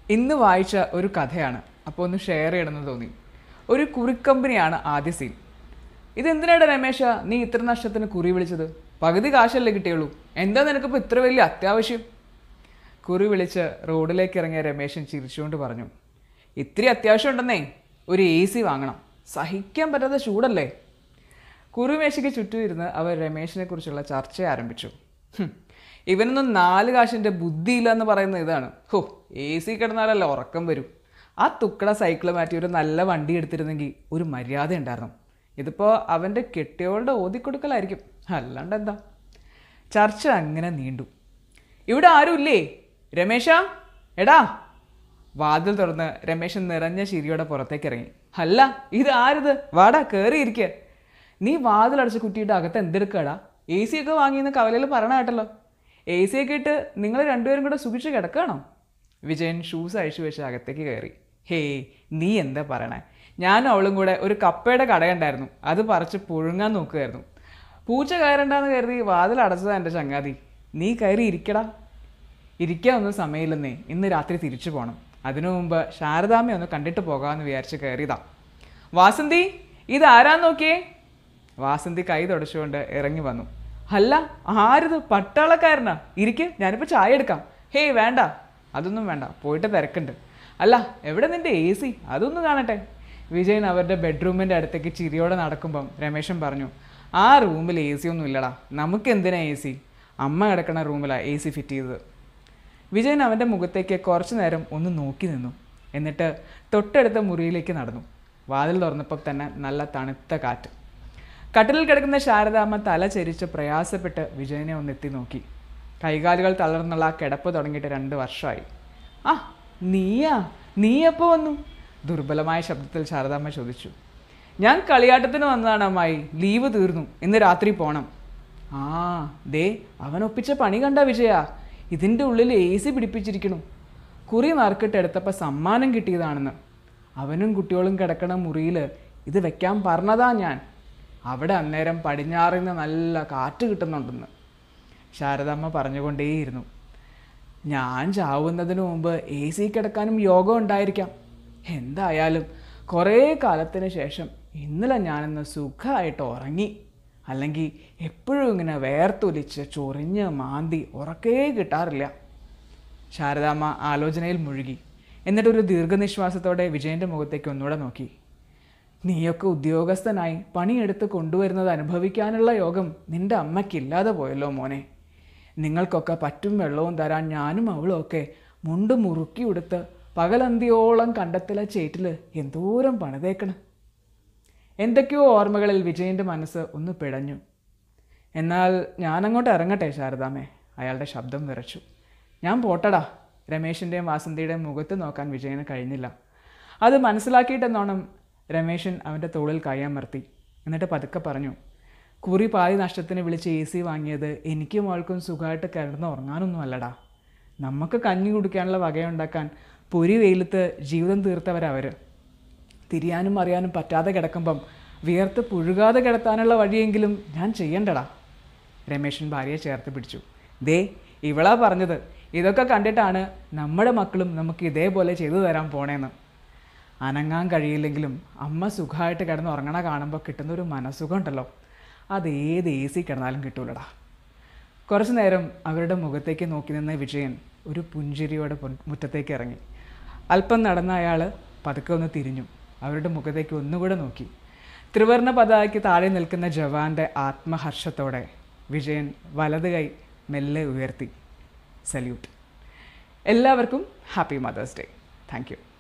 ഇന്ന് വായിച്ച ഒരു കഥയാണ് അപ്പോൾ ഒന്ന് ഷെയർ ചെയ്യണമെന്ന് തോന്നി ഒരു കുറിക്കമ്പനിയാണ് ആദ്യ സീൻ ഇതെന്തിനാടാ രമേശ നീ ഇത്ര നഷ്ടത്തിന് കുറി വിളിച്ചത് പകുതി കാശല്ലേ കിട്ടിയുള്ളൂ എന്താ നിനക്കിപ്പോൾ ഇത്ര വലിയ അത്യാവശ്യം കുറി വിളിച്ച് റോഡിലേക്ക് ഇറങ്ങിയ രമേശൻ ചിരിച്ചുകൊണ്ട് പറഞ്ഞു ഇത്തിരി അത്യാവശ്യം ഉണ്ടെന്നേ ഒരു എ സി വാങ്ങണം സഹിക്കാൻ പറ്റാത്ത ചൂടല്ലേ കുറുമേശയ്ക്ക് ചുറ്റും ഇരുന്ന് അവർ രമേശിനെ കുറിച്ചുള്ള ചർച്ച ആരംഭിച്ചു ഹും, ഇവനൊന്നും നാല് കാശിൻ്റെ ബുദ്ധിയില്ല എന്ന് പറയുന്നത് ഇതാണ് ഹോ എ സി കിടന്നാലല്ല ഉറക്കം വരും ആ തുക്കട സൈക്കിൾ മാറ്റി ഒരു നല്ല വണ്ടി എടുത്തിരുന്നെങ്കിൽ ഒരു മര്യാദ ഉണ്ടായിരുന്നു ഇതിപ്പോൾ അവൻ്റെ കെട്ടിയോളുടെ ഓതിക്കൊടുക്കലായിരിക്കും അല്ലാണ്ട് എന്താ ചർച്ച അങ്ങനെ നീണ്ടു ഇവിടെ ആരുമില്ലേ രമേശ എടാ വാതിൽ തുറന്ന് രമേശൻ നിറഞ്ഞ ചിരിയോടെ പുറത്തേക്ക് ഇറങ്ങി അല്ല ഇത് ആരിത് വാടാ കയറിയിരിക്കുക നീ വാതിലടച്ച് കുട്ടിയുടെ അകത്ത് എന്തെടുക്കടാ എ സി ഒക്കെ വാങ്ങിയെന്ന് കവലയിൽ പറഞ്ഞ കേട്ടല്ലോ എ സി ഒക്കെ ഇട്ട് നിങ്ങൾ രണ്ടുപേരും കൂടെ സുഖിച്ച് കിടക്കുകയാണോ വിജയൻ ഷൂസ് അഴിച്ചു വെച്ച് അകത്തേക്ക് കയറി ഹേയ് നീ എന്താ പറയണേ ഞാനും അവളും കൂടെ ഒരു കപ്പയുടെ കടയുണ്ടായിരുന്നു അത് പറിച്ച് പുഴുങ്ങാൻ നോക്കുമായിരുന്നു പൂച്ച കയറണ്ടെന്ന് കരുതി വാതിൽ അടച്ചതാ എൻ്റെ ചങ്ങാതി നീ കയറി ഇരിക്കടാ ഇരിക്കാൻ ഒന്നും സമയമില്ലെന്നേ ഇന്ന് രാത്രി തിരിച്ചു പോകണം അതിനു മുമ്പ് ശാരദാമ്മ ഒന്ന് കണ്ടിട്ട് പോകാമെന്ന് വിചാരിച്ച് കയറിയതാ വാസന്തി ഇത് ആരാന്ന് നോക്കിയേ വാസന്തി കൈ തുടച്ചുകൊണ്ട് ഇറങ്ങി വന്നു അല്ല ആരിത് പട്ടാളക്കാരനാ ഇരിക്ക് ഞാനിപ്പോൾ ചായ എടുക്കാം ഹേയ് വേണ്ട അതൊന്നും വേണ്ട പോയിട്ട് തിരക്കുണ്ട് അല്ല എവിടെ നിന്റെ എ സി അതൊന്നും കാണട്ടെ വിജയൻ അവരുടെ ബെഡ്റൂമിൻ്റെ അടുത്തേക്ക് ചിരിയോടെ നടക്കുമ്പം രമേശൻ പറഞ്ഞു ആ റൂമിൽ എ സി ഒന്നും ഇല്ലടാ നമുക്ക് എന്തിനാ എ സി അമ്മ കിടക്കണ റൂമിലാണ് എ സി ഫിറ്റ് ചെയ്തത് വിജയൻ അവൻ്റെ മുഖത്തേക്ക് കുറച്ചു നേരം ഒന്ന് നോക്കി നിന്നു എന്നിട്ട് തൊട്ടടുത്ത മുറിയിലേക്ക് നടന്നു വാതിൽ തുറന്നപ്പോൾ തന്നെ നല്ല തണുത്ത കാറ്റ് കട്ടിലിൽ കിടക്കുന്ന ശാരദാമ്മ തല ചരിച്ച് പ്രയാസപ്പെട്ട് വിജയനെ ഒന്ന് എത്തി നോക്കി കൈകാലുകൾ തളർന്നുള്ള ആ കിടപ്പ് തുടങ്ങിയിട്ട് രണ്ട് വർഷമായി ആ നീയാ നീ എപ്പോൾ വന്നു ദുർബലമായ ശബ്ദത്തിൽ ശാരദാമ്മ ചോദിച്ചു ഞാൻ കളിയാട്ടത്തിന് വന്നതാണ് അമ്മായി ലീവ് തീർന്നു ഇന്ന് രാത്രി പോണം ആ ദേ അവൻ ഒപ്പിച്ച പണി കണ്ട വിജയ ഇതിൻ്റെ ഉള്ളിൽ എ സി പിടിപ്പിച്ചിരിക്കണു കുറി മാർക്കിട്ട് എടുത്തപ്പോൾ സമ്മാനം കിട്ടിയതാണെന്ന് അവനും കുട്ടികളും കിടക്കണ മുറിയിൽ ഇത് വെക്കാൻ പറഞ്ഞതാ ഞാൻ അവിടെ അന്നേരം പടിഞ്ഞാറിൽ നിന്ന് നല്ല കാറ്റ് കിട്ടുന്നുണ്ടെന്ന് ശാരദാമ്മ പറഞ്ഞുകൊണ്ടേയിരുന്നു ഞാൻ ചാവുന്നതിന് മുമ്പ് എ സി കിടക്കാനും യോഗം ഉണ്ടായിരിക്കാം എന്തായാലും കുറേ കാലത്തിന് ശേഷം ഇന്നലെ ഞാനിന്ന് സുഖമായിട്ട് ഉറങ്ങി അല്ലെങ്കിൽ എപ്പോഴും ഇങ്ങനെ വേർത്തൊലിച്ച് ചൊറിഞ്ഞ് മാന്തി ഉറക്കേ കിട്ടാറില്ല ശാരദാമ്മ ആലോചനയിൽ മുഴുകി എന്നിട്ടൊരു ദീർഘനിശ്വാസത്തോടെ വിജയൻ്റെ മുഖത്തേക്ക് ഒന്നുകൂടെ നോക്കി നീയൊക്കെ ഉദ്യോഗസ്ഥനായി പണിയെടുത്ത് കൊണ്ടുവരുന്നത് അനുഭവിക്കാനുള്ള യോഗം നിന്റെ അമ്മയ്ക്കില്ലാതെ പോയല്ലോ മോനെ നിങ്ങൾക്കൊക്കെ പറ്റും വെള്ളവും തരാൻ ഞാനും അവളും ഒക്കെ മുണ്ട് മുറുക്കി ഉടുത്ത് പകലന്തിയോളം കണ്ടത്തിലെ ചേറ്റിൽ എന്തോരം പണിതേക്കണം എന്തൊക്കെയോ ഓർമ്മകളിൽ വിജയൻ്റെ മനസ്സ് ഒന്ന് പിടഞ്ഞു എന്നാൽ ഞാനങ്ങോട്ട് ഇറങ്ങട്ടെ ശാരദാമേ അയാളുടെ ശബ്ദം വിറച്ചു ഞാൻ പോട്ടടാ രമേശിൻ്റെയും വാസന്തിയുടെയും മുഖത്ത് നോക്കാൻ വിജയന് കഴിഞ്ഞില്ല അത് മനസ്സിലാക്കിയിട്ടെന്നോണം രമേശൻ അവൻ്റെ തോളിൽ കയ്യാമർത്തി എന്നിട്ട് പതുക്കെ പറഞ്ഞു കുറി പാതി നഷ്ടത്തിന് വിളിച്ച് എ സി വാങ്ങിയത് എനിക്കും അവൾക്കും സുഖമായിട്ട് കിടന്ന് ഉറങ്ങാനൊന്നും അല്ലടാ നമുക്ക് കഞ്ഞി കുടിക്കാനുള്ള വകയുണ്ടാക്കാൻ പൊരി വെയിലത്ത് ജീവിതം തീർത്തവരവർ തിരിയാനും അറിയാനും പറ്റാതെ കിടക്കുമ്പം വിയർത്ത് പുഴുകാതെ കിടത്താനുള്ള വഴിയെങ്കിലും ഞാൻ ചെയ്യണ്ടടാ രമേശൻ ഭാര്യയെ ചേർത്ത് പിടിച്ചു ദേ ഇവളാ പറഞ്ഞത് ഇതൊക്കെ കണ്ടിട്ടാണ് നമ്മുടെ മക്കളും നമുക്ക് ഇതേപോലെ ചെയ്തു തരാൻ പോണേന്ന് അനങ്ങാൻ കഴിയില്ലെങ്കിലും അമ്മ സുഖമായിട്ട് കിടന്ന് ഉറങ്ങണ കാണുമ്പോൾ കിട്ടുന്നൊരു മനസ്സുഖം ഉണ്ടല്ലോ അത് ഏത് എ സി കിടന്നാലും കിട്ടൂലടാ കുറച്ചു നേരം അവരുടെ മുഖത്തേക്ക് നോക്കി നിന്ന വിജയൻ ഒരു പുഞ്ചിരിയോടെ പൊൻ- മുറ്റത്തേക്ക് ഇറങ്ങി അല്പം നടന്ന അയാൾ പതുക്കെ ഒന്ന് തിരിഞ്ഞു അവരുടെ മുഖത്തേക്ക് ഒന്നുകൂടെ നോക്കി ത്രിവർണ പതാകയ്ക്ക് താഴെ നിൽക്കുന്ന ജവാന്റെ ആത്മഹർഷത്തോടെ വിജയൻ വലത് കൈ മെല്ലെ ഉയർത്തി സല്യൂട്ട് എല്ലാവർക്കും happy mother's day thank U